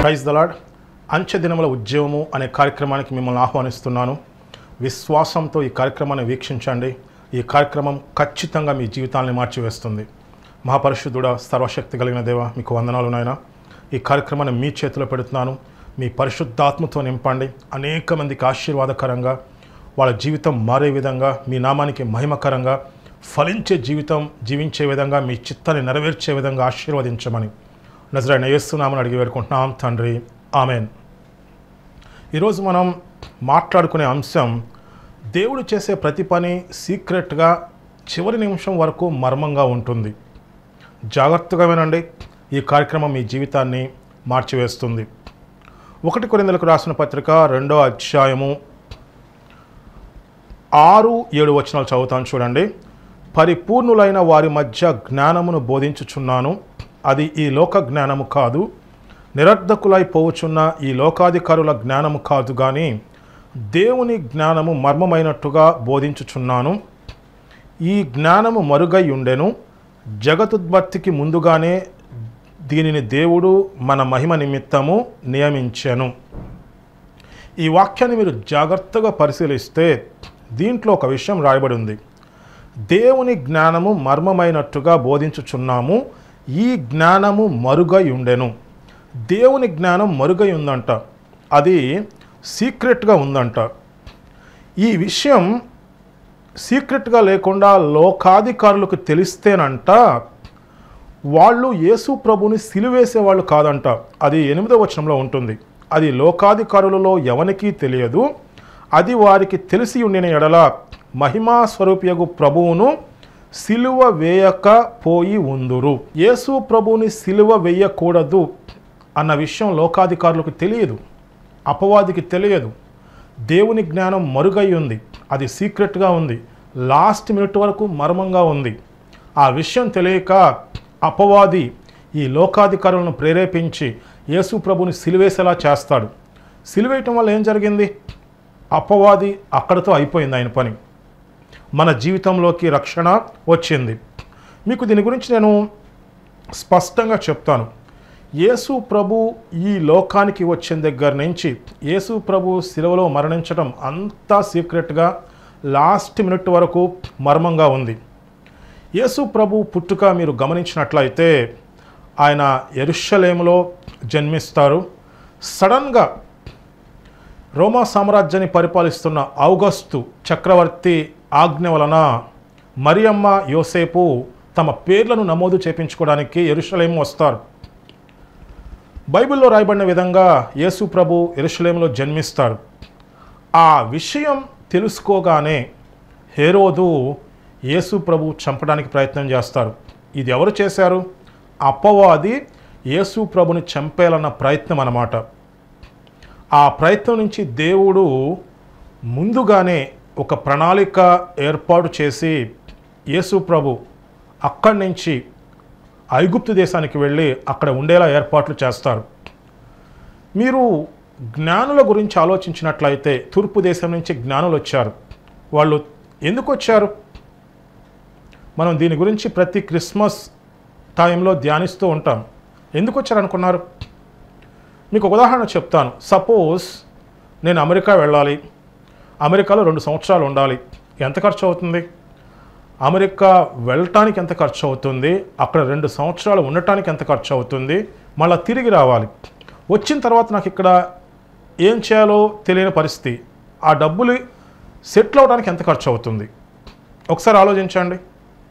praise the Lord అంచె దినముల ఉద్యమము అనే కార్యక్రమానికి మిమ్మల్ని ఆహ్వానిస్తున్నాను విశ్వాసంతో ఈ కార్యక్రమాన్ని వీక్షించండి ఈ కార్యక్రమం ఖచ్చితంగా మీ జీవితాన్ని మార్చివేస్తుంది మహాపరిశుద్ధుడ సర్వశక్తి కలిగిన దేవ మీకు వందనాలు నాయన ఈ కార్యక్రమాన్ని మీ చేతిలో పెడుతున్నాను మీ పరిశుద్ధాత్మతో నింపండి అనేక మందికి ఆశీర్వాదకరంగా వాళ్ళ జీవితం మారే విధంగా మీ నామానికి మహిమకరంగా ఫలించే జీవితం జీవించే విధంగా మీ చిత్తాన్ని నెరవేర్చే విధంగా ఆశీర్వదించమని నజరైన యేస్తున్నామని అడిగి వేడుకుంటున్నాం తండ్రి ఆమెన్ ఈరోజు మనం మాట్లాడుకునే అంశం దేవుడు చేసే ప్రతి పని సీక్రెట్గా చివరి నిమిషం వరకు మర్మంగా ఉంటుంది జాగ్రత్తగా వినండి ఈ కార్యక్రమం మీ జీవితాన్ని మార్చివేస్తుంది ఒకటి కొరిందలకు రాసిన పత్రిక రెండో అధ్యాయము ఆరు ఏడు వచనాలు చదువుతాను చూడండి పరిపూర్ణులైన వారి మధ్య జ్ఞానమును బోధించుచున్నాను అది ఈ లోక జ్ఞానము కాదు నిరర్ధకులై పోవుచున్న ఈ లోకాధికారుల జ్ఞానము కాదు కానీ దేవుని జ్ఞానము మర్మమైనట్టుగా బోధించుచున్నాను ఈ జ్ఞానము మరుగై ఉండెను జగతుత్పత్తికి ముందుగానే దీనిని దేవుడు మన మహిమ నిమిత్తము నియమించెను ఈ వాక్యాన్ని మీరు జాగ్రత్తగా పరిశీలిస్తే దీంట్లో ఒక విషయం రాయబడి ఉంది దేవుని జ్ఞానము మర్మమైనట్టుగా బోధించుచున్నాము ఈ జ్ఞానము మరుగై ఉండెను దేవుని జ్ఞానం మరుగై ఉందంట అది సీక్రెట్గా ఉందంట ఈ విషయం సీక్రెట్గా లేకుండా లోకాధికారులకు తెలిస్తేనంట వాళ్ళు యేసు ప్రభుని సిలువేసే వాళ్ళు కాదంట అది ఎనిమిదో వచనంలో ఉంటుంది అది లోకాధికారులలో ఎవరికీ తెలియదు అది వారికి తెలిసి ఉండిన ఎడల మహిమా స్వరూపియగు ప్రభువును సిలువ వేయక పోయి ఉందురు యేసు ప్రభువుని సిలువ వేయకూడదు అన్న విషయం లోకాధికారులకు తెలియదు అపవాదికి తెలియదు దేవుని జ్ఞానం మరుగై ఉంది అది సీక్రెట్గా ఉంది లాస్ట్ మినిట్ వరకు మర్మంగా ఉంది ఆ విషయం తెలియక అపవాది ఈ లోకాధికారులను ప్రేరేపించి యేసు ప్రభుని సిలువేసేలా చేస్తాడు సిలువేయటం వల్ల ఏం జరిగింది అపవాది అక్కడితో అయిపోయింది ఆయన పని మన జీవితంలోకి రక్షణ వచ్చింది మీకు దీని గురించి నేను స్పష్టంగా చెప్తాను యేసు ప్రభు ఈ లోకానికి వచ్చిన దగ్గర నుంచి యేసు ప్రభు సిలువలో మరణించడం అంతా సీక్రెట్గా లాస్ట్ మినిట్ వరకు మర్మంగా ఉంది యేసు ప్రభు పుట్టుక మీరు గమనించినట్లయితే ఆయన ఎరుషలేములో జన్మిస్తారు సడన్గా రోమా సామ్రాజ్యాన్ని పరిపాలిస్తున్న ఔగస్తు చక్రవర్తి ఆజ్ఞ వలన మరియమ్మ యోసేపు తమ పేర్లను నమోదు చేపించుకోవడానికి ఎరుషలేము వస్తారు బైబిల్లో రాయబడిన విధంగా యేసు ప్రభు ఎరుషలేంలో జన్మిస్తాడు ఆ విషయం తెలుసుకోగానే హేరోదు యేసు ప్రభు చంపడానికి ప్రయత్నం చేస్తారు ఇది ఎవరు చేశారు అపవాది యేసు ప్రభుని చంపేయాలన్న ప్రయత్నం అన్నమాట ఆ ప్రయత్నం నుంచి దేవుడు ముందుగానే ఒక ప్రణాళిక ఏర్పాటు చేసి యేసు ప్రభు అక్కడి నుంచి ఐగుప్తు దేశానికి వెళ్ళి అక్కడ ఉండేలా ఏర్పాట్లు చేస్తారు మీరు జ్ఞానుల గురించి ఆలోచించినట్లయితే తూర్పు దేశం నుంచి జ్ఞానులు వచ్చారు వాళ్ళు ఎందుకు వచ్చారు మనం దీని గురించి ప్రతి క్రిస్మస్ టైంలో ధ్యానిస్తూ ఉంటాం ఎందుకు వచ్చారు అనుకున్నారు మీకు ఒక ఉదాహరణ చెప్తాను సపోజ్ నేను అమెరికా వెళ్ళాలి అమెరికాలో రెండు సంవత్సరాలు ఉండాలి ఎంత ఖర్చు అవుతుంది అమెరికా వెళ్ళటానికి ఎంత ఖర్చు అవుతుంది అక్కడ రెండు సంవత్సరాలు ఉండటానికి ఎంత ఖర్చు అవుతుంది మళ్ళీ తిరిగి రావాలి వచ్చిన తర్వాత నాకు ఇక్కడ ఏం చేయాలో తెలియని పరిస్థితి ఆ డబ్బులు సెటిల్ అవడానికి ఎంత ఖర్చు అవుతుంది ఒకసారి ఆలోచించండి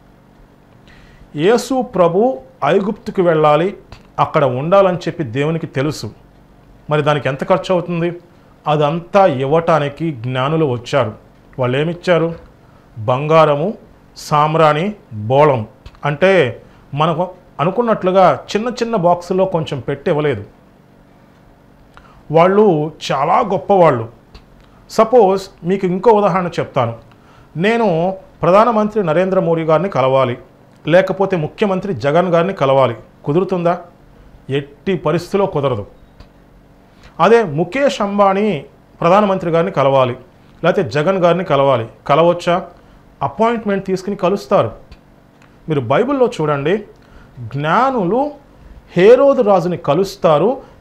యేసు ప్రభు ఐగుప్తుకి వెళ్ళాలి అక్కడ ఉండాలని చెప్పి దేవునికి తెలుసు మరి దానికి ఎంత ఖర్చు అవుతుంది అదంతా ఇవ్వటానికి జ్ఞానులు వచ్చారు వాళ్ళు ఏమిచ్చారు బంగారము సామ్రాణి బోళం అంటే మనకు అనుకున్నట్లుగా చిన్న చిన్న బాక్సులో కొంచెం పెట్టి ఇవ్వలేదు వాళ్ళు చాలా గొప్పవాళ్ళు సపోజ్ మీకు ఇంకో ఉదాహరణ చెప్తాను నేను ప్రధానమంత్రి నరేంద్ర మోడీ గారిని కలవాలి లేకపోతే ముఖ్యమంత్రి జగన్ గారిని కలవాలి కుదురుతుందా ఎట్టి పరిస్థితిలో కుదరదు అదే ముఖేష్ అంబానీ ప్రధానమంత్రి గారిని కలవాలి లేకపోతే జగన్ గారిని కలవాలి కలవచ్చా అపాయింట్మెంట్ తీసుకుని కలుస్తారు మీరు బైబిల్లో చూడండి జ్ఞానులు హేరోదు రాజుని కలుస్తారు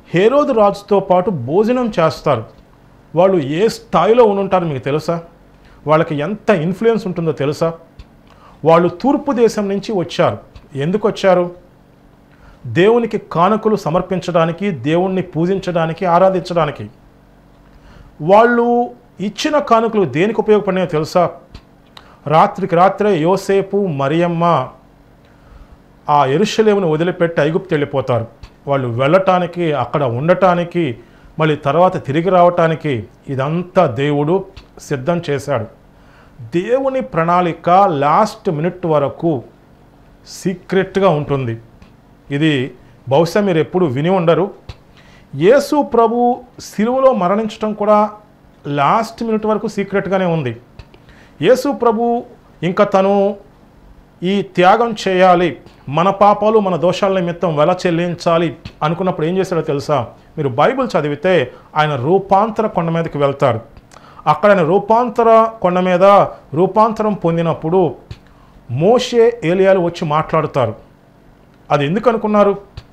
హేరోదు రాజుతో పాటు భోజనం చేస్తారు వాళ్ళు ఏ స్థాయిలో ఉంటారు మీకు తెలుసా వాళ్ళకి ఎంత ఇన్ఫ్లుయెన్స్ ఉంటుందో తెలుసా వాళ్ళు తూర్పు దేశం నుంచి వచ్చారు ఎందుకు వచ్చారు దేవునికి కానుకలు సమర్పించడానికి దేవుణ్ణి పూజించడానికి ఆరాధించడానికి వాళ్ళు ఇచ్చిన కానుకలు దేనికి ఉపయోగపడినాయో తెలుసా రాత్రికి రాత్రే యోసేపు మరియమ్మ ఆ ఎరుషలేమును వదిలిపెట్టి ఐగుప్తు వెళ్ళిపోతారు వాళ్ళు వెళ్ళటానికి అక్కడ ఉండటానికి మళ్ళీ తర్వాత తిరిగి రావటానికి ఇదంతా దేవుడు సిద్ధం చేశాడు దేవుని ప్రణాళిక లాస్ట్ మినిట్ వరకు సీక్రెట్గా ఉంటుంది ఇది బహుశా మీరు ఎప్పుడు విని ఉండరు యేసు ప్రభు సిలువలో మరణించడం కూడా లాస్ట్ మినిట్ వరకు సీక్రెట్గానే ఉంది యేసు ప్రభు ఇంకా తను ఈ త్యాగం చేయాలి మన పాపాలు మన దోషాల నిమిత్తం వెల చెల్లించాలి అనుకున్నప్పుడు ఏం చేశాడో తెలుసా మీరు బైబిల్ చదివితే ఆయన రూపాంతర కొండ మీదకి వెళ్తారు అక్కడ ఆయన రూపాంతర కొండ మీద రూపాంతరం పొందినప్పుడు మోషే ఏలియాలు వచ్చి మాట్లాడుతారు అది ఎందుకు అనుకున్నారు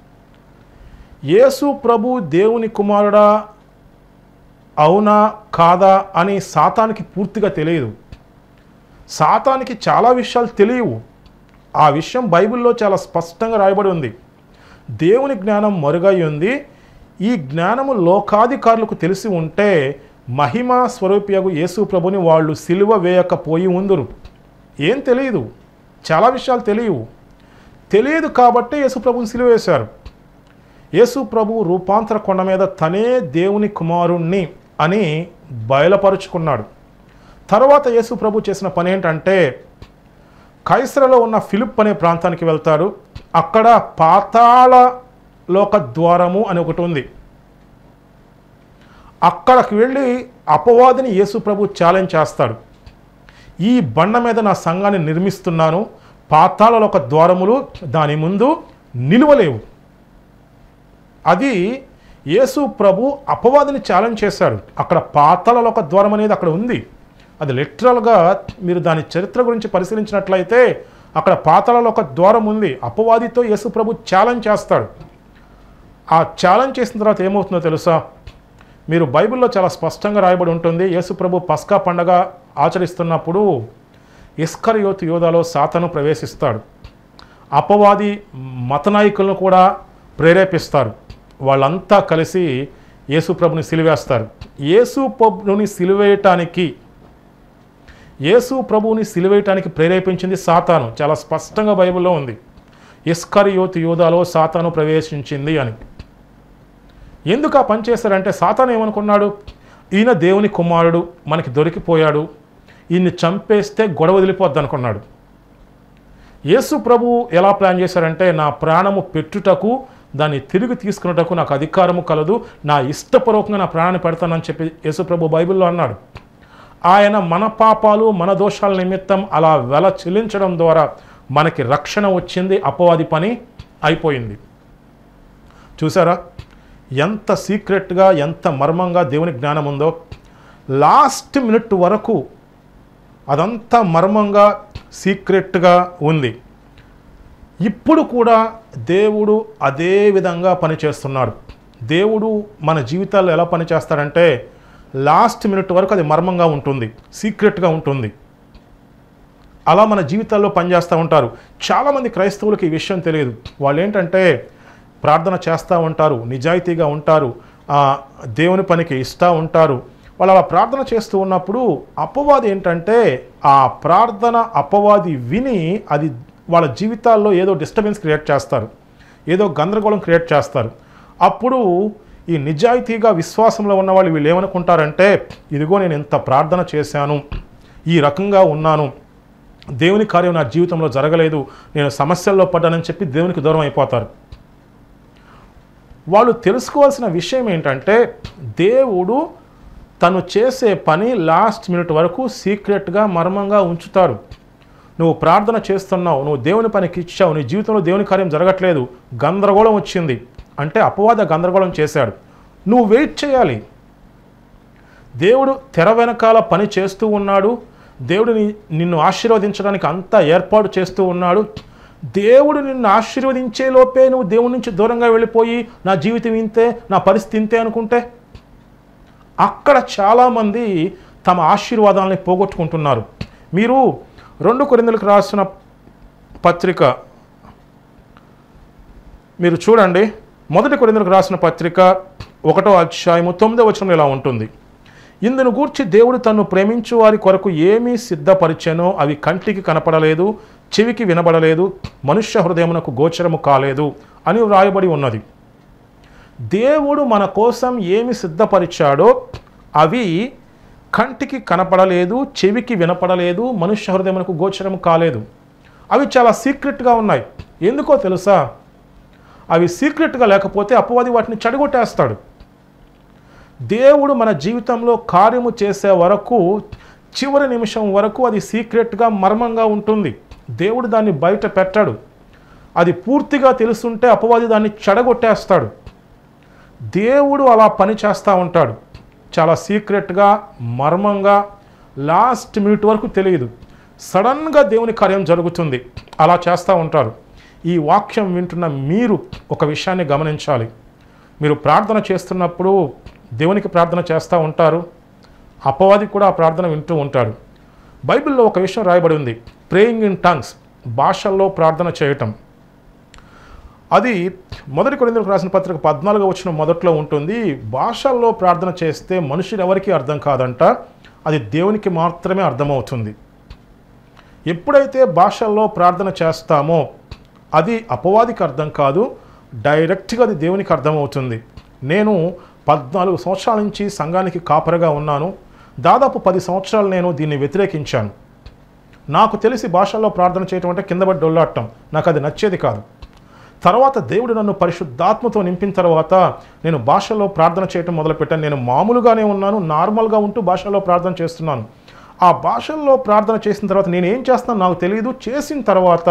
యేసు ప్రభు దేవుని కుమారుడా అవునా కాదా అని సాతానికి పూర్తిగా తెలియదు సాతానికి చాలా విషయాలు తెలియవు ఆ విషయం బైబిల్లో చాలా స్పష్టంగా రాయబడి ఉంది దేవుని జ్ఞానం మరుగై ఉంది ఈ జ్ఞానము లోకాధికారులకు తెలిసి ఉంటే మహిమ స్వరూపియగు యేసు ప్రభుని వాళ్ళు సిలువ వేయకపోయి ఉందురు ఏం తెలియదు చాలా విషయాలు తెలియవు తెలియదు కాబట్టి యేసు ప్రభుని సిలువ వేశారు యేసు ప్రభు రూపాంతర కొండ మీద తనే దేవుని కుమారుణ్ణి అని బయలుపరుచుకున్నాడు తర్వాత యేసు ప్రభు చేసిన పని ఏంటంటే కైసరలో ఉన్న ఫిలిప్ అనే ప్రాంతానికి వెళ్తాడు అక్కడ పాతాళ లోక ద్వారము అని ఒకటి ఉంది అక్కడికి వెళ్ళి అపవాదిని యేసు ప్రభు ఛాలెంజ్ చేస్తాడు ఈ బండ మీద నా సంఘాన్ని నిర్మిస్తున్నాను పాతాళ ఒక ద్వారములు దాని ముందు నిలువలేవు అది యేసు ప్రభు అపవాదిని ఛాలెంజ్ చేశాడు అక్కడ పాతాళ ఒక ద్వారం అనేది అక్కడ ఉంది అది లిటరల్గా మీరు దాని చరిత్ర గురించి పరిశీలించినట్లయితే అక్కడ పాతాళలో ఒక ద్వారం ఉంది అపవాదితో యేసు ప్రభు ఛాలెంజ్ చేస్తాడు ఆ ఛాలెంజ్ చేసిన తర్వాత ఏమవుతుందో తెలుసా మీరు బైబిల్లో చాలా స్పష్టంగా రాయబడి ఉంటుంది యేసు ప్రభు పస్కా పండగ ఆచరిస్తున్నప్పుడు ఇస్కరియోతు యోధాలో సాతను ప్రవేశిస్తాడు అపవాది మత నాయకులను కూడా ప్రేరేపిస్తారు వాళ్ళంతా కలిసి యేసు ప్రభుని సిలివేస్తారు యేసు ప్రభుని సిలివేయటానికి యేసు ప్రభువుని సిలివేయటానికి ప్రేరేపించింది సాతాను చాలా స్పష్టంగా బైబిల్లో ఉంది ఇస్కరియోతు యోధాలో సాతాను ప్రవేశించింది అని ఎందుకు ఆ పని చేశారంటే సాతాను ఏమనుకున్నాడు ఈయన దేవుని కుమారుడు మనకి దొరికిపోయాడు ఈయన్ని చంపేస్తే గొడవ వదిలిపోద్ది అనుకున్నాడు యేసు ప్రభు ఎలా ప్లాన్ చేశారంటే నా ప్రాణము పెట్టుటకు దాన్ని తిరిగి తీసుకున్నటకు నాకు అధికారము కలదు నా ఇష్టపూర్వకంగా నా ప్రాణాన్ని పెడతానని చెప్పి యేసు ప్రభు బైబిల్లో అన్నాడు ఆయన మన పాపాలు మన దోషాల నిమిత్తం అలా వెల చెల్లించడం ద్వారా మనకి రక్షణ వచ్చింది అపవాది పని అయిపోయింది చూసారా ఎంత సీక్రెట్గా ఎంత మర్మంగా దేవుని జ్ఞానం ఉందో లాస్ట్ మినిట్ వరకు అదంతా మర్మంగా సీక్రెట్గా ఉంది ఇప్పుడు కూడా దేవుడు అదే విధంగా పనిచేస్తున్నాడు దేవుడు మన జీవితాల్లో ఎలా పనిచేస్తాడంటే లాస్ట్ మినిట్ వరకు అది మర్మంగా ఉంటుంది సీక్రెట్గా ఉంటుంది అలా మన జీవితాల్లో పనిచేస్తూ ఉంటారు చాలామంది క్రైస్తవులకు ఈ విషయం తెలియదు వాళ్ళు ఏంటంటే ప్రార్థన చేస్తూ ఉంటారు నిజాయితీగా ఉంటారు ఆ, దేవుని పనికి ఇస్తూ ఉంటారు వాళ్ళు అలా ప్రార్థన చేస్తూ ఉన్నప్పుడు అపవాది ఏంటంటే ఆ ప్రార్థన అపవాది విని అది వాళ్ళ జీవితాల్లో ఏదో డిస్టర్బెన్స్ క్రియేట్ చేస్తారు ఏదో గందరగోళం క్రియేట్ చేస్తారు అప్పుడు ఈ నిజాయితీగా విశ్వాసంలో ఉన్న వాళ్ళు వీళ్ళు ఏమనుకుంటారంటే ఇదిగో నేను ఇంత ప్రార్థన చేశాను ఈ రకంగా ఉన్నాను దేవుని కార్యం నా జీవితంలో జరగలేదు నేను సమస్యల్లో పడ్డానని చెప్పి దేవునికి దూరం అయిపోతారు వాళ్ళు తెలుసుకోవాల్సిన విషయం ఏంటంటే దేవుడు తను చేసే పని లాస్ట్ మినిట్ వరకు సీక్రెట్గా మర్మంగా ఉంచుతారు నువ్వు ప్రార్థన చేస్తున్నావు నువ్వు దేవుని పనికి ఇచ్చావు నీ జీవితంలో దేవుని కార్యం జరగట్లేదు గందరగోళం వచ్చింది అంటే అపవాద గందరగోళం చేశాడు నువ్వు వెయిట్ చేయాలి దేవుడు తెర వెనకాల పని చేస్తూ ఉన్నాడు దేవుడిని నిన్ను ఆశీర్వదించడానికి అంతా ఏర్పాటు చేస్తూ ఉన్నాడు దేవుడు నిన్ను ఆశీర్వదించే లోపే నువ్వు దేవుడి నుంచి దూరంగా వెళ్ళిపోయి నా జీవితం ఇంతే నా పరిస్థితి ఇంతే అనుకుంటే అక్కడ చాలామంది తమ ఆశీర్వాదాలని పోగొట్టుకుంటున్నారు మీరు రెండు కొరిందులకు రాసిన పత్రిక మీరు చూడండి మొదటి కొరిందులకు రాసిన పత్రిక ఒకటో అధ్యాయము తొమ్మిదో వచనం ఇలా ఉంటుంది ఇందును గూర్చి దేవుడు తన్ను ప్రేమించు వారి కొరకు ఏమీ సిద్ధపరిచెనో అవి కంటికి కనపడలేదు చెవికి వినబడలేదు మనుష్య హృదయమునకు గోచరము కాలేదు అని వ్రాయబడి ఉన్నది దేవుడు మన కోసం ఏమి సిద్ధపరిచాడో అవి కంటికి కనపడలేదు చెవికి వినపడలేదు మనుష్య హృదయమునకు గోచరము కాలేదు అవి చాలా సీక్రెట్గా ఉన్నాయి ఎందుకో తెలుసా అవి సీక్రెట్గా లేకపోతే అపవాది వాటిని చెడగొట్టేస్తాడు దేవుడు మన జీవితంలో కార్యము చేసే వరకు చివరి నిమిషం వరకు అది సీక్రెట్గా మర్మంగా ఉంటుంది దేవుడు దాన్ని బయట పెట్టాడు అది పూర్తిగా తెలుసుంటే అపవాది దాన్ని చెడగొట్టేస్తాడు దేవుడు అలా పని చేస్తూ ఉంటాడు చాలా సీక్రెట్గా మర్మంగా లాస్ట్ మినిట్ వరకు తెలియదు సడన్గా దేవుని కార్యం జరుగుతుంది అలా చేస్తూ ఉంటారు ఈ వాక్యం వింటున్న మీరు ఒక విషయాన్ని గమనించాలి మీరు ప్రార్థన చేస్తున్నప్పుడు దేవునికి ప్రార్థన చేస్తూ ఉంటారు అపవాది కూడా ఆ ప్రార్థన వింటూ ఉంటాడు బైబిల్లో ఒక విషయం రాయబడి ఉంది ప్రేయింగ్ ఇన్ టంగ్స్ భాషల్లో ప్రార్థన చేయటం అది మొదటి కొరిందులకు రాసిన పత్రిక పద్నాలుగు వచ్చిన మొదట్లో ఉంటుంది భాషల్లో ప్రార్థన చేస్తే మనుషులు ఎవరికీ అర్థం కాదంట అది దేవునికి మాత్రమే అర్థమవుతుంది ఎప్పుడైతే భాషల్లో ప్రార్థన చేస్తామో అది అపవాదికి అర్థం కాదు డైరెక్ట్గా అది దేవునికి అర్థమవుతుంది నేను పద్నాలుగు సంవత్సరాల నుంచి సంఘానికి కాపరగా ఉన్నాను దాదాపు పది సంవత్సరాలు నేను దీన్ని వ్యతిరేకించాను నాకు తెలిసి భాషల్లో ప్రార్థన చేయటం అంటే కింద పడి డొల్లాడటం నాకు అది నచ్చేది కాదు తర్వాత దేవుడు నన్ను పరిశుద్ధాత్మతో నింపిన తర్వాత నేను భాషలో ప్రార్థన చేయటం మొదలుపెట్టాను నేను మామూలుగానే ఉన్నాను నార్మల్గా ఉంటూ భాషలో ప్రార్థన చేస్తున్నాను ఆ భాషల్లో ప్రార్థన చేసిన తర్వాత నేను ఏం చేస్తాను నాకు తెలియదు చేసిన తర్వాత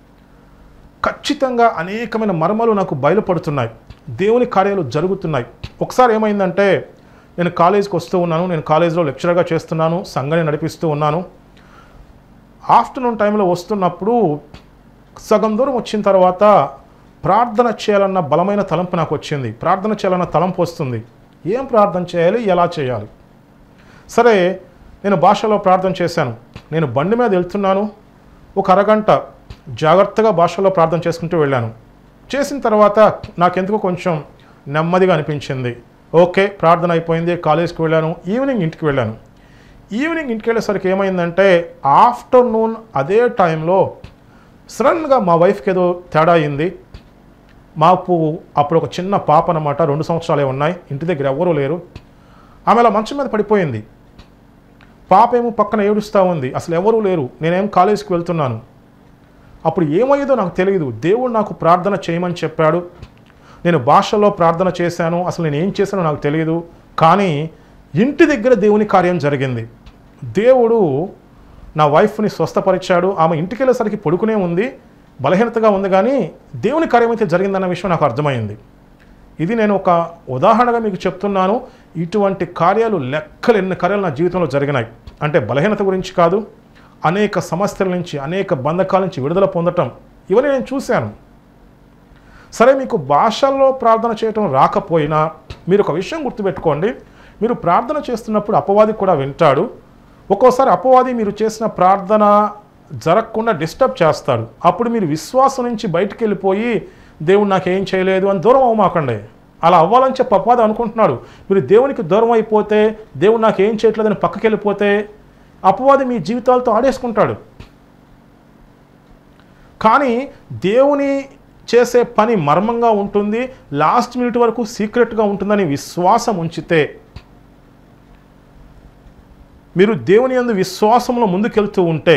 ఖచ్చితంగా అనేకమైన మర్మాలు నాకు బయలుపడుతున్నాయి దేవుని కార్యాలు జరుగుతున్నాయి ఒకసారి ఏమైందంటే నేను కాలేజీకి వస్తూ ఉన్నాను నేను కాలేజీలో లెక్చరర్గా చేస్తున్నాను సంఘాన్ని నడిపిస్తూ ఉన్నాను ఆఫ్టర్నూన్ టైంలో వస్తున్నప్పుడు సగం దూరం వచ్చిన తర్వాత ప్రార్థన చేయాలన్న బలమైన తలంపు నాకు వచ్చింది ప్రార్థన చేయాలన్న తలంపు వస్తుంది ఏం ప్రార్థన చేయాలి ఎలా చేయాలి సరే నేను భాషలో ప్రార్థన చేశాను నేను బండి మీద వెళ్తున్నాను ఒక అరగంట జాగ్రత్తగా భాషలో ప్రార్థన చేసుకుంటూ వెళ్ళాను చేసిన తర్వాత నాకెందుకో కొంచెం నెమ్మదిగా అనిపించింది ఓకే ప్రార్థన అయిపోయింది కాలేజ్కి వెళ్ళాను ఈవినింగ్ ఇంటికి వెళ్ళాను ఈవినింగ్ ఇంటికి వెళ్ళేసరికి ఏమైందంటే ఆఫ్టర్నూన్ అదే టైంలో సడన్గా మా వైఫ్కి ఏదో తేడా అయింది మాకు అప్పుడు ఒక చిన్న పాప అనమాట రెండు సంవత్సరాలే ఉన్నాయి ఇంటి దగ్గర ఎవ్వరూ లేరు ఆమె అలా మంచం మీద పడిపోయింది పాప ఏమో పక్కన ఏడుస్తూ ఉంది అసలు ఎవరూ లేరు నేనేం కాలేజీకి వెళ్తున్నాను అప్పుడు ఏమయ్యేదో నాకు తెలియదు దేవుడు నాకు ప్రార్థన చేయమని చెప్పాడు నేను భాషలో ప్రార్థన చేశాను అసలు నేను ఏం చేశానో నాకు తెలియదు కానీ ఇంటి దగ్గర దేవుని కార్యం జరిగింది దేవుడు నా వైఫ్ని స్వస్థపరిచాడు ఆమె ఇంటికి వెళ్ళేసరికి పడుకునే ఉంది బలహీనతగా ఉంది కానీ దేవుని కార్యం అయితే జరిగిందన్న విషయం నాకు అర్థమైంది ఇది నేను ఒక ఉదాహరణగా మీకు చెప్తున్నాను ఇటువంటి కార్యాలు లెక్కలు ఎన్ని కార్యాలు నా జీవితంలో జరిగినాయి అంటే బలహీనత గురించి కాదు అనేక సమస్యల నుంచి అనేక బంధకాల నుంచి విడుదల పొందటం ఇవన్నీ నేను చూశాను సరే మీకు భాషల్లో ప్రార్థన చేయటం రాకపోయినా మీరు ఒక విషయం గుర్తుపెట్టుకోండి మీరు ప్రార్థన చేస్తున్నప్పుడు అపవాది కూడా వింటాడు ఒక్కోసారి అపవాది మీరు చేసిన ప్రార్థన జరగకుండా డిస్టర్బ్ చేస్తాడు అప్పుడు మీరు విశ్వాసం నుంచి బయటికి వెళ్ళిపోయి దేవుడు నాకేం చేయలేదు అని దూరం అవ్వమాకండి అలా అవ్వాలని చెప్పి అపవాది అనుకుంటున్నాడు మీరు దేవునికి దూరం అయిపోతే దేవుడు నాకేం చేయట్లేదని పక్కకి వెళ్ళిపోతే అపవాది మీ జీవితాలతో ఆడేసుకుంటాడు కానీ దేవుని చేసే పని మర్మంగా ఉంటుంది లాస్ట్ మినిట్ వరకు సీక్రెట్గా ఉంటుందని విశ్వాసం ఉంచితే మీరు దేవుని యందు విశ్వాసంలో ముందుకెళ్తూ ఉంటే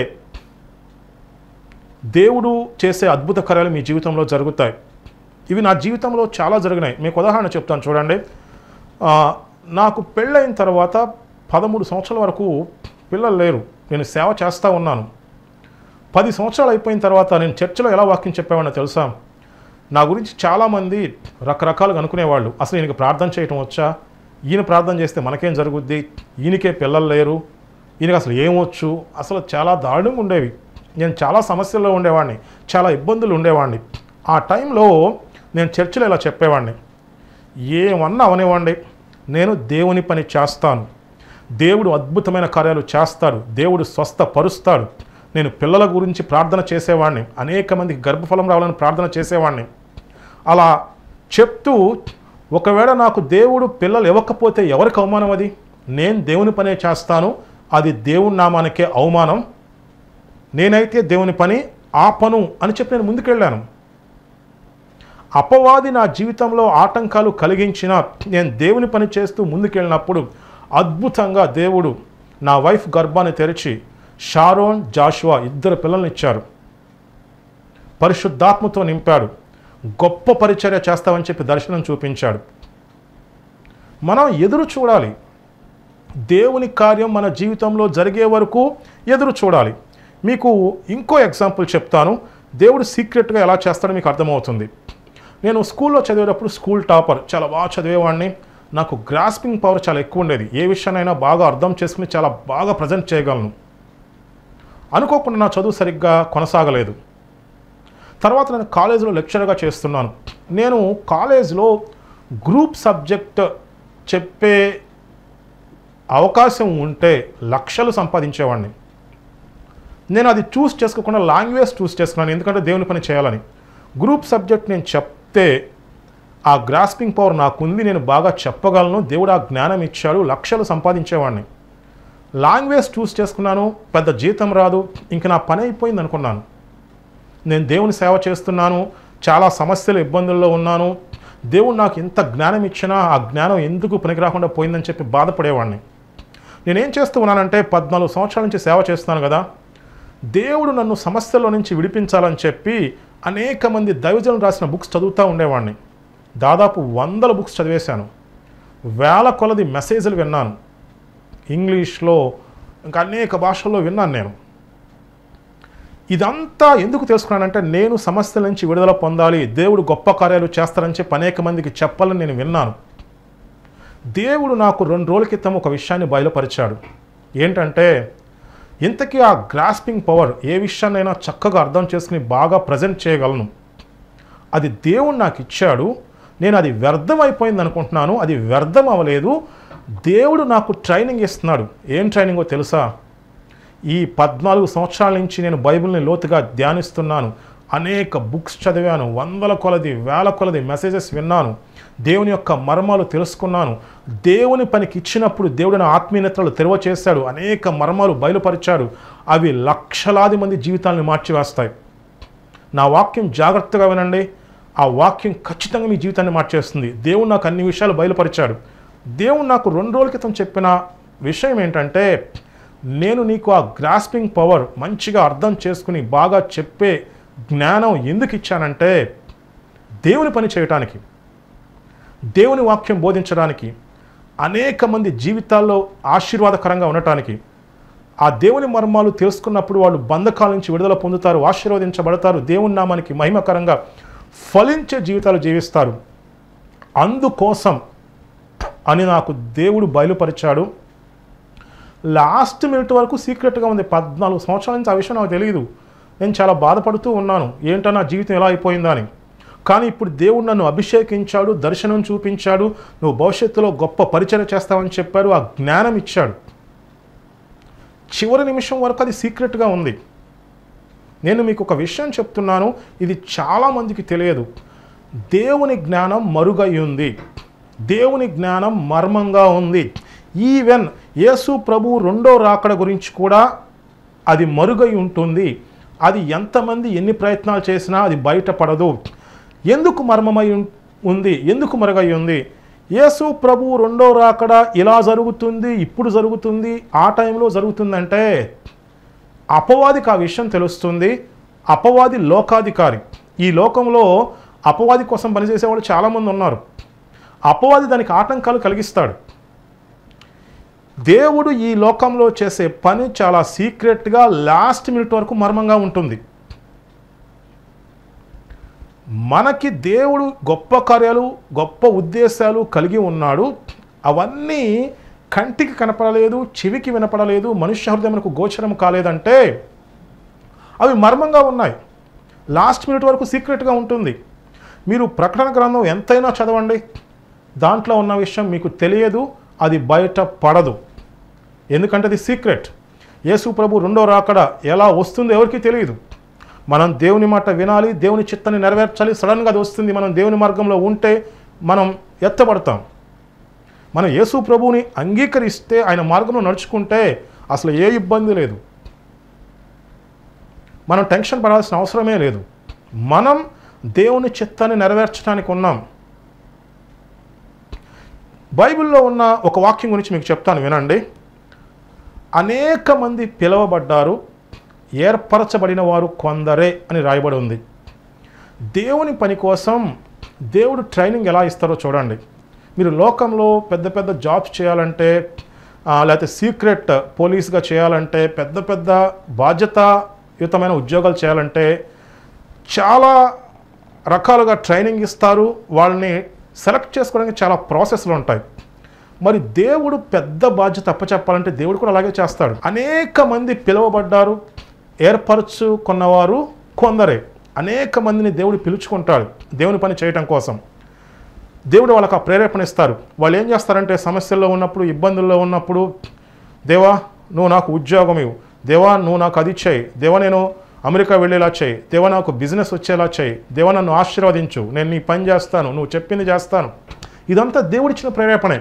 దేవుడు చేసే అద్భుత కార్యాలు మీ జీవితంలో జరుగుతాయి ఇవి నా జీవితంలో చాలా జరిగినాయి మీకు ఉదాహరణ చెప్తాను చూడండి ఆ, నాకు పెళ్ళైన తర్వాత పదమూడు సంవత్సరాల వరకు పిల్లలు లేరు నేను సేవ చేస్తూ ఉన్నాను పది సంవత్సరాలు అయిపోయిన తర్వాత నేను చర్చిలో ఎలా వాక్యం చెప్పేవాడినో తెలుసా నా గురించి చాలామంది రకరకాలుగా అనుకునేవాళ్ళు అసలు ఈయనకి ప్రార్థన చేయటం వచ్చా ఈయన ప్రార్థన చేస్తే మనకేం జరుగుద్ది ఈయనకే పిల్లలు లేరు ఈయనకి అసలు ఏమొచ్చు అసలు చాలా దారుణంగా ఉండేవి నేను చాలా సమస్యల్లో ఉండేవాడిని చాలా ఇబ్బందులు ఉండేవాడిని ఆ టైంలో నేను చర్చిలో ఇలా చెప్పేవాడిని ఏమన్నా అవనివ్వండి నేను దేవుని పని చేస్తాను దేవుడు అద్భుతమైన కార్యాలు చేస్తాడు దేవుడు స్వస్థపరుస్తాడు నేను పిల్లల గురించి ప్రార్థన చేసేవాడిని అనేక మందికి గర్భఫలం రావాలని ప్రార్థన చేసేవాడిని అలా చెప్తూ ఒకవేళ నాకు దేవుడు పిల్లలు ఇవ్వకపోతే ఎవరికి అవమానం అది నేను దేవుని పనే చేస్తాను అది దేవుని నామానికే అవమానం నేనైతే దేవుని పని ఆపను అని చెప్పి నేను ముందుకెళ్ళాను అపవాది నా జీవితంలో ఆటంకాలు కలిగించిన నేను దేవుని పని చేస్తూ ముందుకెళ్ళినప్పుడు అద్భుతంగా దేవుడు నా వైఫ్ గర్భాన్ని తెరిచి షారోన్ జాషువా ఇద్దరు పిల్లల్ని ఇచ్చారు పరిశుద్ధాత్మతో నింపాడు గొప్ప పరిచర్య చేస్తామని చెప్పి దర్శనం చూపించాడు మనం ఎదురు చూడాలి దేవుని కార్యం మన జీవితంలో జరిగే వరకు ఎదురు చూడాలి మీకు ఇంకో ఎగ్జాంపుల్ చెప్తాను దేవుడు సీక్రెట్గా ఎలా చేస్తాడో మీకు అర్థమవుతుంది నేను స్కూల్లో చదివేటప్పుడు స్కూల్ టాపర్ చాలా బాగా చదివేవాడిని నాకు గ్రాస్పింగ్ పవర్ చాలా ఎక్కువ ఉండేది ఏ విషయాన్నైనా బాగా అర్థం చేసుకుని చాలా బాగా ప్రజెంట్ చేయగలను అనుకోకుండా నా చదువు సరిగ్గా కొనసాగలేదు తర్వాత నేను కాలేజీలో లెక్చరర్గా చేస్తున్నాను నేను కాలేజీలో గ్రూప్ సబ్జెక్ట్ చెప్పే అవకాశం ఉంటే లక్షలు సంపాదించేవాడిని నేను అది చూస్ చేసుకోకుండా లాంగ్వేజ్ చూస్ చేసుకున్నాను ఎందుకంటే దేవుని పని చేయాలని గ్రూప్ సబ్జెక్ట్ నేను చెప్తే ఆ గ్రాస్పింగ్ పవర్ నాకుంది నేను బాగా చెప్పగలను దేవుడు ఆ జ్ఞానం ఇచ్చాడు లక్షలు సంపాదించేవాడిని లాంగ్వేజ్ చూస్ చేసుకున్నాను పెద్ద జీతం రాదు ఇంక నా పని అయిపోయింది అనుకున్నాను నేను దేవుని సేవ చేస్తున్నాను చాలా సమస్యలు ఇబ్బందుల్లో ఉన్నాను దేవుడు నాకు ఎంత జ్ఞానం ఇచ్చినా ఆ జ్ఞానం ఎందుకు పనికిరాకుండా పోయిందని చెప్పి బాధపడేవాడిని నేనేం చేస్తూ ఉన్నానంటే పద్నాలుగు సంవత్సరాల నుంచి సేవ చేస్తున్నాను కదా దేవుడు నన్ను సమస్యల్లో నుంచి విడిపించాలని చెప్పి అనేక మంది దైవజనులు రాసిన బుక్స్ చదువుతూ ఉండేవాడిని దాదాపు వందల బుక్స్ చదివేశాను వేల కొలది మెసేజ్లు విన్నాను ఇంగ్లీష్లో ఇంకా అనేక భాషల్లో విన్నాను నేను ఇదంతా ఎందుకు తెలుసుకున్నానంటే నేను సమస్యల నుంచి విడుదల పొందాలి దేవుడు గొప్ప కార్యాలు చేస్తారని చెప్పి అనేక మందికి చెప్పాలని నేను విన్నాను దేవుడు నాకు రెండు రోజుల క్రితం ఒక విషయాన్ని బయలుపరిచాడు ఏంటంటే ఇంతకీ ఆ గ్రాస్పింగ్ పవర్ ఏ విషయాన్నైనా చక్కగా అర్థం చేసుకుని బాగా ప్రజెంట్ చేయగలను అది దేవుడు నాకు ఇచ్చాడు నేను అది వ్యర్థం అయిపోయింది అనుకుంటున్నాను అది వ్యర్థం అవ్వలేదు దేవుడు నాకు ట్రైనింగ్ ఇస్తున్నాడు ఏం ట్రైనింగో తెలుసా ఈ పద్నాలుగు సంవత్సరాల నుంచి నేను బైబిల్ని లోతుగా ధ్యానిస్తున్నాను అనేక బుక్స్ చదివాను వందల కొలది వేల కొలది మెసేజెస్ విన్నాను దేవుని యొక్క మర్మాలు తెలుసుకున్నాను దేవుని పనికి ఇచ్చినప్పుడు దేవుడు నా ఆత్మీయతలు తెరవ చేశాడు అనేక మర్మాలు బయలుపరిచాడు అవి లక్షలాది మంది జీవితాలను మార్చివేస్తాయి నా వాక్యం జాగ్రత్తగా వినండి ఆ వాక్యం ఖచ్చితంగా మీ జీవితాన్ని మార్చేస్తుంది దేవుడు నాకు అన్ని విషయాలు బయలుపరిచాడు దేవుడు నాకు రెండు రోజుల క్రితం చెప్పిన విషయం ఏంటంటే నేను నీకు ఆ గ్రాస్పింగ్ పవర్ మంచిగా అర్థం చేసుకుని బాగా చెప్పే జ్ఞానం ఎందుకు ఇచ్చానంటే దేవుని పని చేయటానికి దేవుని వాక్యం బోధించడానికి అనేక మంది జీవితాల్లో ఆశీర్వాదకరంగా ఉండటానికి ఆ దేవుని మర్మాలు తెలుసుకున్నప్పుడు వాళ్ళు బంధకాల నుంచి విడుదల పొందుతారు ఆశీర్వదించబడతారు దేవుని నామానికి మహిమకరంగా ఫలించే జీవితాలు జీవిస్తారు అందుకోసం అని నాకు దేవుడు బయలుపరిచాడు లాస్ట్ మినిట్ వరకు సీక్రెట్గా ఉంది పద్నాలుగు సంవత్సరాల నుంచి ఆ విషయం నాకు తెలియదు నేను చాలా బాధపడుతూ ఉన్నాను ఏంటో నా జీవితం ఎలా అయిపోయిందా అని కానీ ఇప్పుడు దేవుడు నన్ను అభిషేకించాడు దర్శనం చూపించాడు నువ్వు భవిష్యత్తులో గొప్ప పరిచయం చేస్తావని చెప్పాడు ఆ జ్ఞానం ఇచ్చాడు చివరి నిమిషం వరకు అది సీక్రెట్గా ఉంది నేను మీకు ఒక విషయం చెప్తున్నాను ఇది చాలామందికి తెలియదు దేవుని జ్ఞానం మరుగై ఉంది దేవుని జ్ఞానం మర్మంగా ఉంది ఈవెన్ యేసు ప్రభు రెండో రాకడ గురించి కూడా అది మరుగై ఉంటుంది అది ఎంతమంది ఎన్ని ప్రయత్నాలు చేసినా అది బయటపడదు ఎందుకు మర్మమై ఉం- ఉంది ఎందుకు మరుగై ఉంది యేసు ప్రభు రెండో రాకడ ఇలా జరుగుతుంది ఇప్పుడు జరుగుతుంది ఆ టైంలో జరుగుతుందంటే అపవాదికి ఆ విషయం తెలుస్తుంది అపవాది లోకాధికారి ఈ లోకంలో అపవాది కోసం పనిచేసే వాళ్ళు చాలామంది ఉన్నారు అపవాది దానికి ఆటంకాలు కలిగిస్తాడు దేవుడు ఈ లోకంలో చేసే పని చాలా సీక్రెట్గా లాస్ట్ మినిట్ వరకు మర్మంగా ఉంటుంది మనకి దేవుడు గొప్ప కార్యాలు గొప్ప ఉద్దేశాలు కలిగి ఉన్నాడు అవన్నీ కంటికి కనపడలేదు చెవికి వినపడలేదు మనుష్య హృదయమునకు గోచరం కాలేదంటే అవి మర్మంగా ఉన్నాయి లాస్ట్ మినిట్ వరకు సీక్రెట్గా ఉంటుంది మీరు ప్రకటన గ్రంథం ఎంతైనా చదవండి దాంట్లో ఉన్న విషయం మీకు తెలియదు అది బయట పడదు ఎందుకంటే అది సీక్రెట్ యేసు ప్రభు రెండో రాకడ ఎలా వస్తుందో ఎవరికీ తెలియదు మనం దేవుని మాట వినాలి దేవుని చిత్తాన్ని నెరవేర్చాలి సడన్గా అది వస్తుంది మనం దేవుని మార్గంలో ఉంటే మనం ఎత్తబడతాం మనం యేసు ప్రభువుని అంగీకరిస్తే ఆయన మార్గంలో నడుచుకుంటే అసలు ఏ ఇబ్బంది లేదు మనం టెన్షన్ పడాల్సిన అవసరమే లేదు మనం దేవుని చిత్తాన్ని నెరవేర్చడానికి ఉన్నాం బైబిల్లో ఉన్న ఒక వాక్యం గురించి మీకు చెప్తాను వినండి అనేక మంది పిలువబడ్డారు ఏర్పరచబడిన వారు కొందరే అని రాయబడి ఉంది దేవుని పని కోసం దేవుడు ట్రైనింగ్ ఎలా ఇస్తారో చూడండి మీరు లోకంలో పెద్ద పెద్ద జాబ్స్ చేయాలంటే ఆ, లేకపోతే సీక్రెట్ పోలీస్గా చేయాలంటే పెద్ద పెద్ద బాధ్యతాయుతమైన ఉద్యోగాలు చేయాలంటే చాలా రకాలుగా ట్రైనింగ్ ఇస్తారు వాళ్ళని సెలెక్ట్ చేసుకోవడానికి చాలా ప్రాసెస్లు ఉంటాయి మరి దేవుడు పెద్ద బాధ్యత అప్పచెప్పాలంటే దేవుడు కూడా అలాగే చేస్తాడు అనేక మంది పిలువబడ్డారు ఏర్పరచుకున్నవారు కొందరే అనేక మందిని దేవుడు పిలుచుకుంటాడు దేవుని పని చేయటం కోసం దేవుడు వాళ్ళకి ఆ ప్రేరేపణ ఇస్తారు వాళ్ళు ఏం చేస్తారంటే సమస్యల్లో ఉన్నప్పుడు ఇబ్బందుల్లో ఉన్నప్పుడు దేవా నువ్వు నాకు ఉద్యోగం ఇవ్వు దేవా నువ్వు నాకు అది చేయి దేవా నేను అమెరికా వెళ్ళేలా చేయి దేవా నాకు బిజినెస్ వచ్చేలా చేయి దేవా నన్ను ఆశీర్వదించు నేను నీ పని చేస్తాను నువ్వు చెప్పింది చేస్తాను ఇదంతా దేవుడిచ్చిన ప్రేరేపణే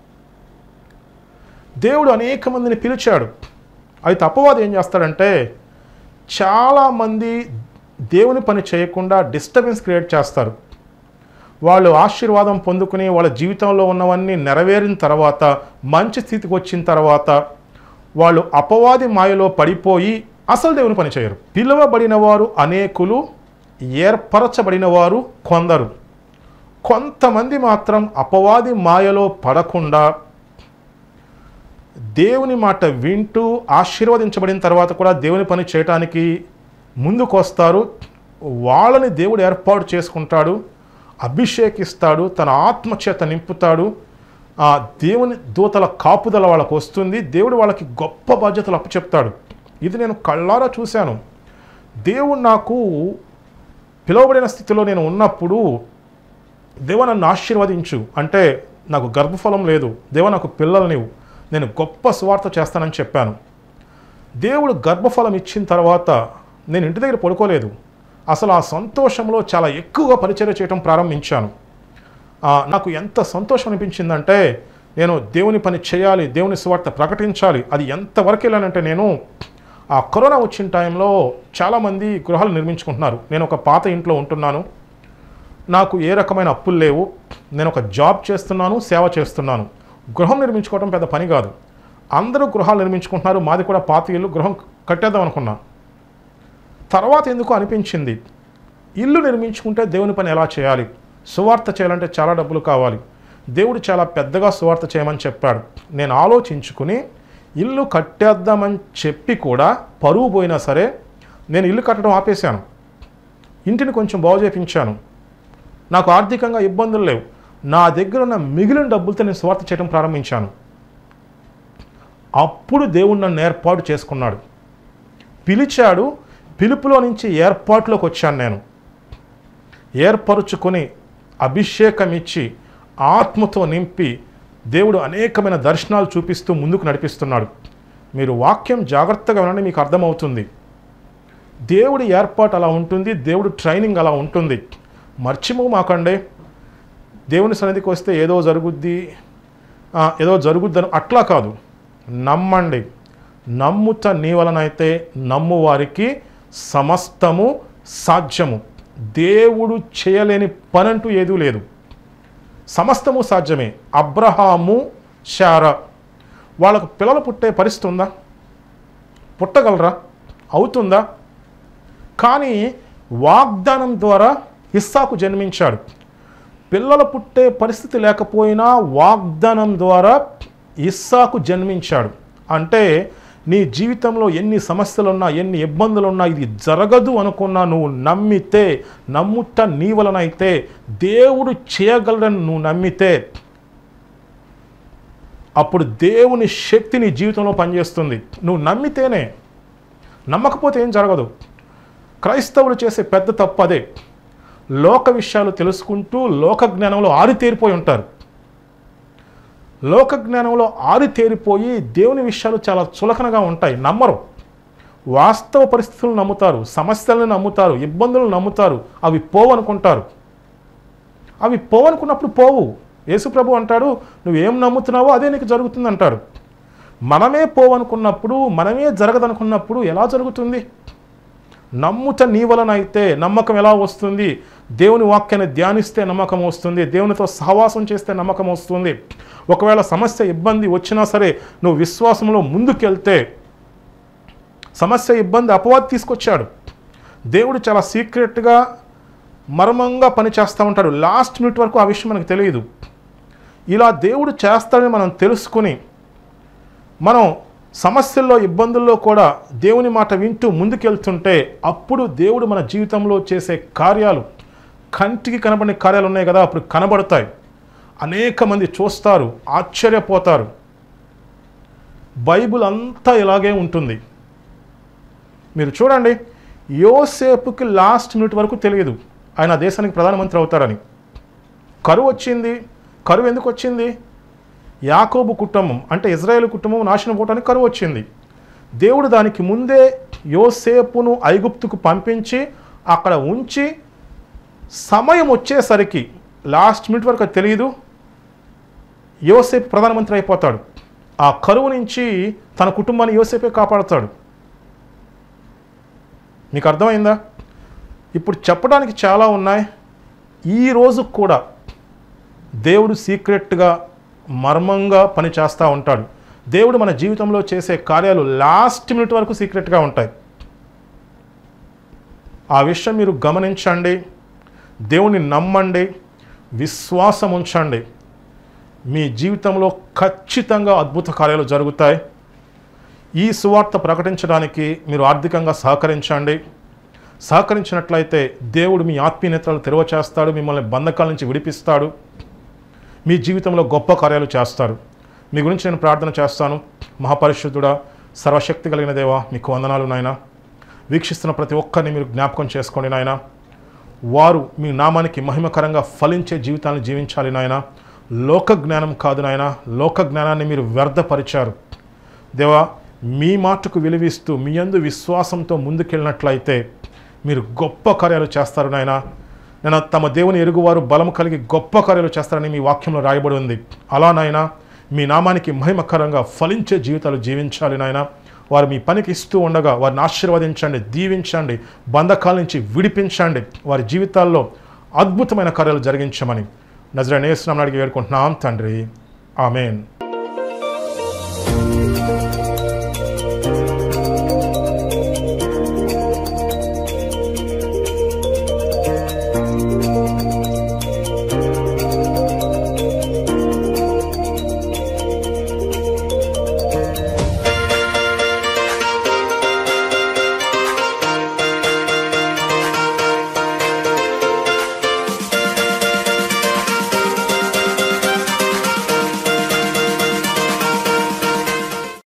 దేవుడు అనేక మందిని పిలిచాడు అయితే అపవాది ఏం చేస్తాడంటే చాలామంది దేవుని పని చేయకుండా డిస్టర్బెన్స్ క్రియేట్ చేస్తారు వాళ్ళు ఆశీర్వాదం పొందుకుని వాళ్ళ జీవితంలో ఉన్నవన్నీ నెరవేరిన తర్వాత మంచి స్థితికి వచ్చిన తర్వాత వాళ్ళు అపవాది మాయలో పడిపోయి అసలు దేవుని పని చేయరు పిలువబడిన వారు అనేకులు ఏర్పరచబడిన వారు కొందరు కొంతమంది మాత్రం అపవాది మాయలో పడకుండా దేవుని మాట వింటూ ఆశీర్వదించబడిన తర్వాత కూడా దేవుని పని చేయటానికి ముందుకు వస్తారు వాళ్ళని దేవుడు ఏర్పాటు చేసుకుంటాడు అభిషేకిస్తాడు తన ఆత్మచేత నింపుతాడు ఆ దేవుని దూతల కాపుదల వాళ్ళకు వస్తుంది దేవుడు వాళ్ళకి గొప్ప బాధ్యతలు అప్పచెప్తాడు ఇది నేను కళ్ళారా చూశాను దేవుడు నాకు పిలువబడిన స్థితిలో నేను ఉన్నప్పుడు దేవ నన్ను ఆశీర్వదించు అంటే నాకు గర్భఫలం లేదు దేవ నాకు పిల్లలు నీవు నేను గొప్ప సువార్త చేస్తానని చెప్పాను దేవుడు గర్భఫలం ఇచ్చిన తర్వాత నేను ఇంటి దగ్గర పడుకోలేదు అసలు ఆ సంతోషంలో చాలా ఎక్కువగా పరిచర్య చేయడం ప్రారంభించాను ఆ, నాకు ఎంత సంతోషం అనిపించిందంటే నేను దేవుని పని చేయాలి దేవుని సువార్త ప్రకటించాలి అది ఎంతవరకు వెళ్ళానంటే నేను ఆ కరోనా వచ్చిన టైంలో చాలామంది గృహాలు నిర్మించుకుంటున్నారు నేను ఒక పాత ఇంట్లో ఉంటున్నాను నాకు ఏ రకమైన అప్పులు లేవు నేను ఒక జాబ్ చేస్తున్నాను సేవ చేస్తున్నాను గృహం నిర్మించుకోవడం పెద్ద పని కాదు అందరూ గృహాలు నిర్మించుకుంటున్నారు మాది కూడా పాత ఇల్లు గృహం కట్టేద్దాం అనుకున్నా తర్వాత ఎందుకో అనిపించింది ఇల్లు నిర్మించుకుంటే దేవుని పని ఎలా చేయాలి సువార్త చేయాలంటే చాలా డబ్బులు కావాలి దేవుడు చాలా పెద్దగా సువార్త చేయమని చెప్పాడు నేను ఆలోచించుకుని ఇల్లు కట్టేద్దామని చెప్పి కూడా పరువు పోయినా సరే నేను ఇల్లు కట్టడం ఆపేశాను ఇంటిని కొంచెం బాగు చేయించాను నాకు ఆర్థికంగా ఇబ్బందులు లేవు నా దగ్గర ఉన్న మిగిలిన డబ్బులతో నేను స్వార్థ చేయడం ప్రారంభించాను అప్పుడు దేవుడు నన్ను ఏర్పాటు చేసుకున్నాడు పిలిచాడు పిలుపులో నుంచి ఏర్పాటులోకి వచ్చాను నేను ఏర్పరుచుకొని అభిషేకం ఇచ్చి ఆత్మతో నింపి దేవుడు అనేకమైన దర్శనాలు చూపిస్తూ ముందుకు నడిపిస్తున్నాడు మీరు వాక్యం జాగ్రత్తగా వినండి మీకు అర్థమవుతుంది దేవుడి ఏర్పాటు అలా ఉంటుంది దేవుడు ట్రైనింగ్ అలా ఉంటుంది మర్చిమో మాకండే దేవుని సన్నిధికి వస్తే ఏదో జరుగుద్ది ఆ, ఏదో జరుగుద్దని అట్లా కాదు నమ్మండి నమ్ముత నీ వలనైతే నమ్ము వారికి సమస్తము సాధ్యము దేవుడు చేయలేని పనంటూ ఏదూ లేదు సమస్తము సాధ్యమే అబ్రహాము శారా వాళ్ళకు పిల్లలు పుట్టే పరిస్థితి ఉందా పుట్టగలరా అవుతుందా కానీ వాగ్దానం ద్వారా ఇస్సాకు జన్మించాడు పిల్లలు పుట్టే పరిస్థితి లేకపోయినా వాగ్దానం ద్వారా ఇస్సాకు జన్మించాడు అంటే నీ జీవితంలో ఎన్ని సమస్యలున్నా ఎన్ని ఇబ్బందులున్నా ఇది జరగదు అనుకున్నా నువ్వు నమ్మితే నమ్ముట నీ వలనైతే దేవుడు చేయగలడని నువ్వు నమ్మితే అప్పుడు దేవుని శక్తి నీ జీవితంలో పనిచేస్తుంది నువ్వు నమ్మితేనే నమ్మకపోతే ఏం జరగదు క్రైస్తవులు చేసే పెద్ద తప్పు అదే లోక విషయాలు తెలుసుకుంటూ లోక జ్ఞానంలో ఆరితేరిపోయి ఉంటారు లోక జ్ఞానంలో ఆరితేరిపోయి దేవుని విషయాలు చాలా చులకనగా ఉంటాయి నమ్మరు వాస్తవ పరిస్థితులను నమ్ముతారు సమస్యలను నమ్ముతారు ఇబ్బందులను నమ్ముతారు అవి పోవనుకుంటారు అవి పోవనుకున్నప్పుడు పోవు యేసుప్రభు అంటాడు నువ్వేం నమ్ముతున్నావో అదే నీకు జరుగుతుంది అంటాడు మనమే పోవనుకున్నప్పుడు మనమే జరగదనుకున్నప్పుడు ఎలా జరుగుతుంది నమ్ముట నీ వలన అయితే నమ్మకం ఎలా వస్తుంది దేవుని వాక్యాన్ని ధ్యానిస్తే నమ్మకం వస్తుంది దేవునితో సహవాసం చేస్తే నమ్మకం వస్తుంది ఒకవేళ సమస్య ఇబ్బంది వచ్చినా సరే నువ్వు విశ్వాసంలో ముందుకెళ్తే సమస్య ఇబ్బంది అపవాది తీసుకొచ్చాడు దేవుడు చాలా సీక్రెట్గా మర్మంగా పనిచేస్తూ ఉంటాడు లాస్ట్ మినిట్ వరకు ఆ విషయం మనకు తెలియదు ఇలా దేవుడు చేస్తాడని మనం తెలుసుకుని మనం సమస్యల్లో ఇబ్బందుల్లో కూడా దేవుని మాట వింటూ ముందుకెళ్తుంటే అప్పుడు దేవుడు మన జీవితంలో చేసే కార్యాలు కంటికి కనబడిన కార్యాలు ఉన్నాయి కదా అప్పుడు కనబడతాయి అనేక మంది చూస్తారు ఆశ్చర్యపోతారు బైబిల్ అంతా ఇలాగే ఉంటుంది మీరు చూడండి యోసేపుకి లాస్ట్ మినిట్ వరకు తెలియదు ఆయన ఆ దేశానికి ప్రధానమంత్రి అవుతారని కరువు వచ్చింది కరువు ఎందుకు వచ్చింది యాకోబు కుటుంబం అంటే ఇజ్రాయేల్ కుటుంబం నాశనం పోవటానికి కరువు వచ్చింది దేవుడు దానికి ముందే యోసేపును ఐగుప్తుకు పంపించి అక్కడ ఉంచి సమయం వచ్చేసరికి లాస్ట్ మినిట్ వరకు అది తెలియదు యోసేపు ప్రధానమంత్రి అయిపోతాడు ఆ కరువు నుంచి తన కుటుంబాన్ని యోసేపే కాపాడుతాడు మీకు అర్థమైందా ఇప్పుడు చెప్పడానికి చాలా ఉన్నాయి ఈ రోజు కూడా దేవుడు సీక్రెట్గా మర్మంగా పని చేస్తూ ఉంటాడు దేవుడు మన జీవితంలో చేసే కార్యాలు లాస్ట్ మినిట్ వరకు సీక్రెట్గా ఉంటాయి ఆ విషయం మీరు గమనించండి దేవుని నమ్మండి విశ్వాసం ఉంచండి మీ జీవితంలో ఖచ్చితంగా అద్భుత కార్యాలు జరుగుతాయి ఈ సువార్త ప్రకటించడానికి మీరు ఆర్థికంగా సహకరించండి సహకరించినట్లయితే దేవుడు మీ ఆత్మీయ నేత్రాలు తెరవ చేస్తాడు మిమ్మల్ని బంధకాల నుంచి విడిపిస్తాడు మీ జీవితంలో గొప్ప కార్యాలు చేస్తారు మీ గురించి నేను ప్రార్థన చేస్తాను మహాపరిశుద్ధుడా సర్వశక్తి కలిగిన దేవా మీకు వందనాలు నాయన వీక్షిస్తున్న ప్రతి ఒక్కరిని మీరు జ్ఞాపకం చేసుకోండి నాయన వారు మీ నామానికి మహిమకరంగా ఫలించే జీవితాన్ని జీవించాలి నాయన లోక జ్ఞానం కాదు నాయన లోక జ్ఞానాన్ని మీరు వ్యర్థపరిచారు దేవా మీ మాటకు విలువిస్తూ మీ యందు విశ్వాసంతో ముందుకెళ్ళినట్లయితే మీరు గొప్ప కార్యాలు చేస్తారు నాయన నేను తమ దేవుని ఎరుగువారు బలము కలిగి గొప్ప కార్యాలు చేస్తారని మీ వాక్యంలో రాయబడి ఉంది అలా నాయన మీ నామానికి మహిమకరంగా ఫలించే జీవితాలు జీవించాలి నాయన వారు మీ పనికి ఇస్తూ ఉండగా వారిని ఆశీర్వదించండి దీవించండి బంధకాల నుంచి విడిపించండి వారి జీవితాల్లో అద్భుతమైన కార్యాలు జరిగించమని నజరేనేస్తున్నాం అడిగి వేడుకుంటున్నాం తండ్రి ఆమెన్